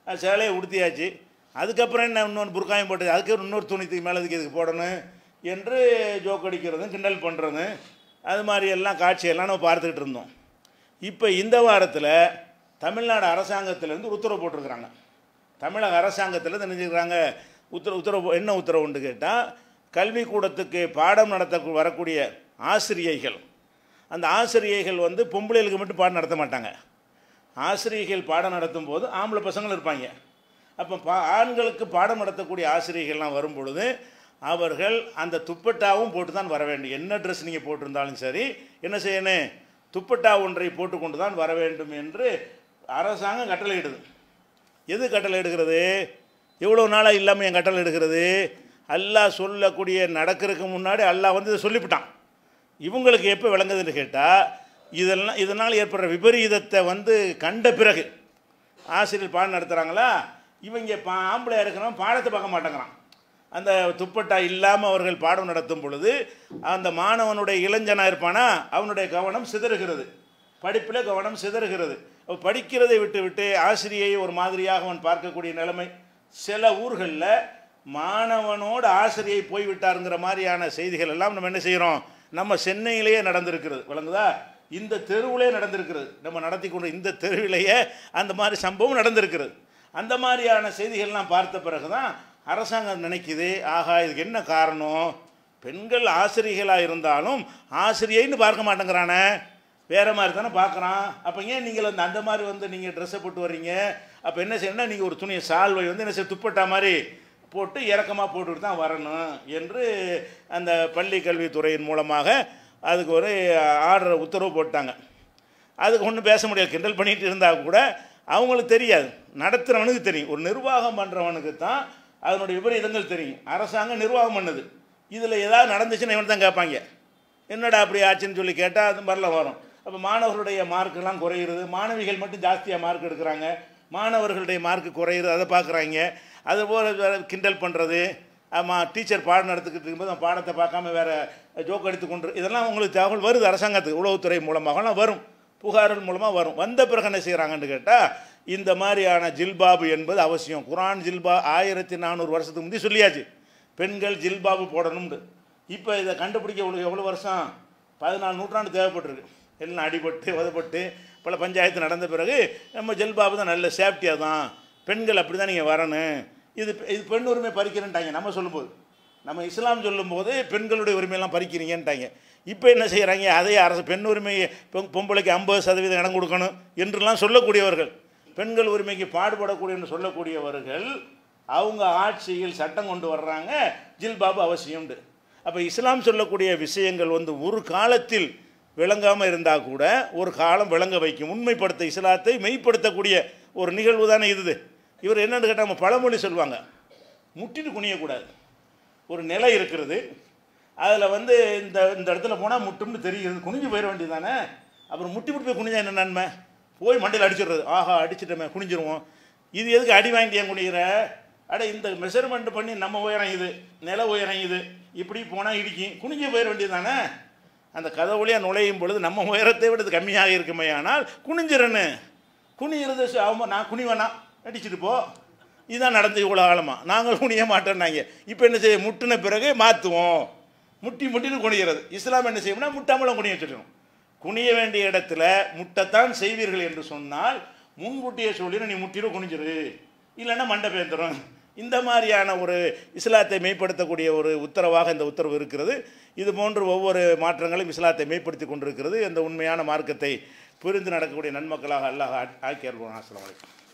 அது சேலையை உடுத்தியாச்சு அதுக்கப்புறம் என்ன இன்னொன்று புர்காயம் போட்டது அதுக்கு இன்னொரு துணி தூக்கி மேலே இதுக்கு இதுக்கு போடணும் என்று ஜோக் அடிக்கிறதும் கிண்டல் பண்ணுறதும் அது மாதிரி எல்லாம் காட்சியெல்லாம் நம்ம பார்த்துக்கிட்டு இருந்தோம் இப்போ இந்த வாரத்தில் தமிழ்நாடு அரசாங்கத்திலேருந்து ஒரு உத்தரவு போட்டிருக்கிறாங்க தமிழக அரசாங்கத்தில் நினைஞ்சுக்கிறாங்க உத்தரவு உத்தரவு என்ன உத்தரவுன்னு கேட்டால் கல்விக்கூடத்துக்கு பாடம் நடத்த வரக்கூடிய ஆசிரியைகள் அந்த ஆசிரியைகள் வந்து பொம்பளைகளுக்கு மட்டும் பாடம் நடத்த மாட்டாங்க ஆசிரியர்கள் பாடம் நடத்தும் போது ஆம்பளை பசங்களும் இருப்பாங்க அப்போ பா ஆண்களுக்கு பாடம் நடத்தக்கூடிய ஆசிரியர்கள்லாம் வரும் பொழுது அவர்கள் அந்த துப்பட்டாவும் போட்டு தான் வர வேண்டும் என்ன ட்ரெஸ் நீங்கள் போட்டிருந்தாலும் சரி என்ன செய்யணும் துப்பட்டா ஒன்றை போட்டுக்கொண்டு தான் வர வேண்டும் என்று அரசாங்கம் கட்டளையிடுது எது கட்டளை எடுக்கிறது எவ்வளோ நாளாக இல்லாமல் என் கட்டளை எடுக்கிறது அல்லாஹ் சொல்லக்கூடிய நடக்கிறதுக்கு முன்னாடி அல்லாஹ் வந்து இதை சொல்லிவிட்டான் இவங்களுக்கு எப்போ விளங்குதுன்னு கேட்டால் இதெல்லாம் இதனால் ஏற்படுற விபரீதத்தை வந்து கண்ட பிறகு ஆசிரியர் பாடம் நடத்துகிறாங்களா இவங்க பா ஆம்பளையாக இருக்கிறவன் பாடத்தை பார்க்க மாட்டேங்கிறான் அந்த துப்பட்டா இல்லாமல் அவர்கள் பாடம் நடத்தும் பொழுது அந்த மாணவனுடைய இளைஞனாக இருப்பானா அவனுடைய கவனம் சிதறுகிறது படிப்பில் கவனம் சிதறுகிறது அப்ப படிக்கிறதை விட்டு விட்டு ஆசிரியை ஒரு மாதிரியாக அவன் பார்க்கக்கூடிய நிலைமை சில ஊர்களில் மாணவனோடு ஆசிரியை போய்விட்டாருங்கிற மாதிரியான செய்திகள் எல்லாம் நம்ம என்ன செய்கிறோம் நம்ம சென்னையிலேயே நடந்திருக்கிறது விளங்குதா இந்த தெருவிலே நடந்திருக்கிறது நம்ம நடத்தி கொண்டு இந்த தெருவிலேயே அந்த மாதிரி சம்பவம் நடந்திருக்கிறது அந்த மாதிரியான செய்திகள்லாம் பார்த்த பிறகு தான் அரசாங்கம் நினைக்குது ஆகா இதுக்கு என்ன காரணம் பெண்கள் ஆசிரியர்களாக இருந்தாலும் ஆசிரியைன்னு பார்க்க மாட்டேங்கிறானே வேறு மாதிரி தானே பார்க்குறான் அப்போ ஏன் நீங்கள் வந்து அந்த மாதிரி வந்து நீங்கள் ட்ரெஸ்ஸை போட்டு வர்றீங்க அப்போ என்ன செய்யணும்னா நீங்கள் ஒரு துணியை சால்வை வந்து என்ன செய்ய துப்பட்டா மாதிரி போட்டு இறக்கமாக போட்டுட்டு தான் வரணும் என்று அந்த பள்ளி கல்வித்துறையின் மூலமாக அதுக்கு ஒரு ஆர்டர் உத்தரவு போட்டாங்க அதுக்கு ஒன்றும் பேச முடியாது கிண்டல் பண்ணிட்டு இருந்தால் கூட அவங்களுக்கு தெரியாது நடத்துகிறவனுக்கு தெரியும் ஒரு நிர்வாகம் பண்ணுறவனுக்கு தான் அதனுடைய விபரீதங்கள் தெரியும் அரசாங்கம் நிர்வாகம் பண்ணுது இதில் ஏதாவது நடந்துச்சுன்னா இவன் தான் கேட்பாங்க என்னடா அப்படி ஆச்சுன்னு சொல்லி கேட்டால் அது மாதிரிலாம் வரும் அப்போ மாணவர்களுடைய மார்க்கெல்லாம் குறையிறது மாணவிகள் மட்டும் ஜாஸ்தியாக மார்க் எடுக்கிறாங்க மாணவர்களுடைய மார்க் குறையிறது அதை பார்க்குறாங்க அதுபோல் வேற கிண்டல் பண்ணுறது ஆமாம் டீச்சர் பாடம் நடத்திக்கிட்டு இருக்கும்போது அந்த பாடத்தை பார்க்காம வேறு ஜோக் எடுத்து கொண்டு இதெல்லாம் உங்களுக்கு தகவல் வருது அரசாங்கத்துக்கு உளவுத்துறை மூலமாகலாம் வரும் புகார்கள் மூலமாக வரும் வந்த பிறகு என்ன செய்கிறாங்கன்னு கேட்டால் இந்த மாதிரியான ஜில்பாபு என்பது அவசியம் குரான் ஜில்பா ஆயிரத்தி நானூறு வருஷத்துக்கு முந்தி சொல்லியாச்சு பெண்கள் ஜில்பாபு போடணும்னு இப்போ இதை கண்டுபிடிக்க உங்களுக்கு எவ்வளோ வருஷம் பதினாலு நூற்றாண்டு தேவைப்பட்டிருக்கு எல்லாம் அடிபட்டு உதப்பட்டு பல பஞ்சாயத்து நடந்த பிறகு நம்ம ஜில்பாபு தான் நல்ல சேஃப்டியாக தான் பெண்கள் அப்படி தான் நீங்கள் வரணும் இது இது பெண் உரிமை பறிக்கிறேன்ட்டாங்க நம்ம சொல்லும்போது நம்ம இஸ்லாம் சொல்லும்போது பெண்களுடைய உரிமையெல்லாம் பறிக்கிறீங்கன்ட்டாங்க இப்போ என்ன செய்கிறாங்க அதே அரசு பெண் உரிமையை பொ- பொம்பளைக்கு ஐம்பது சதவீதம் இடம் கொடுக்கணும் என்றெல்லாம் சொல்லக்கூடியவர்கள் பெண்கள் உரிமைக்கு பாடுபடக்கூடியன்னு சொல்லக்கூடியவர்கள் அவங்க ஆட்சியில் சட்டம் கொண்டு வர்றாங்க ஜில்பாபு அவசியம்ண்டு அப்போ இஸ்லாம் சொல்லக்கூடிய விஷயங்கள் வந்து ஒரு காலத்தில் விளங்காமல் இருந்தால் கூட ஒரு காலம் விளங்க வைக்கும் உண்மைப்படுத்த இஸ்லாத்தை மெய்ப்படுத்தக்கூடிய ஒரு நிகழ்வு தானே இது இவர் என்னன்னு கேட்டால் நம்ம பழமொழி சொல்லுவாங்க முட்டிட்டு குனியக்கூடாது ஒரு நிலை இருக்கிறது அதில் வந்து இந்த இந்த இடத்துல போனால் முட்டும்னு தெரிகிறது குனிஞ்சு போயிட வேண்டியது தானே அப்புறம் முட்டி முட்டி போய் குனிஞ்சா என்ன நன்மை போய் மண்டையில் அடிச்சிடுறது ஆஹா அடிச்சிட்டோமே குனிஞ்சிருவோம் இது எதுக்கு அடி வாங்கிட்டு ஏன் குனிகிற அட இந்த மெஷர்மெண்ட் பண்ணி நம்ம உயரம் இது நில உயரம் இது இப்படி போனால் இடிக்கும் குனிஞ்சு போயிட வேண்டியது தானே அந்த கதவுளியாக நுழையும் பொழுது நம்ம உயரத்தை விட இது கம்மியாக இருக்குமே ஆனால் குனிஞ்சிரன்னு குனிகிறது ச- அவன் நான் குனிவேனா அடிச்சிட்டு போ இதுதான் நடந்து இவ்வளோ காலமாக நாங்கள் குனிய மாட்டோம்னாங்க இப்போ என்ன செய்ய முட்டின பிறகு மாற்றுவோம் முட்டி முட்டின்னு குனிகிறது இஸ்லாம் என்ன செய்யணும்னா முட்டாமலும் குனிய வச்சிடணும் குனிய வேண்டிய இடத்துல முட்டைத்தான் செய்வீர்கள் என்று சொன்னால் முன்கூட்டியே சொல்லி நீ முட்டிடும் குனிஞ்சிரு இல்லைன்னா மண்டை பேந்துடும் இந்த மாதிரியான ஒரு இஸ்லாத்தை மெய்ப்படுத்தக்கூடிய ஒரு உத்தரவாக இந்த உத்தரவு இருக்கிறது இது போன்று ஒவ்வொரு மாற்றங்களும் இஸ்லாத்தை மெய்ப்படுத்தி கொண்டிருக்கிறது இந்த உண்மையான மார்க்கத்தை புரிந்து நடக்கக்கூடிய நன்மக்களாக அல்லாஹ் ஆக்கி அருள்வான் அஸ்ஸலாமு அலைக்கும்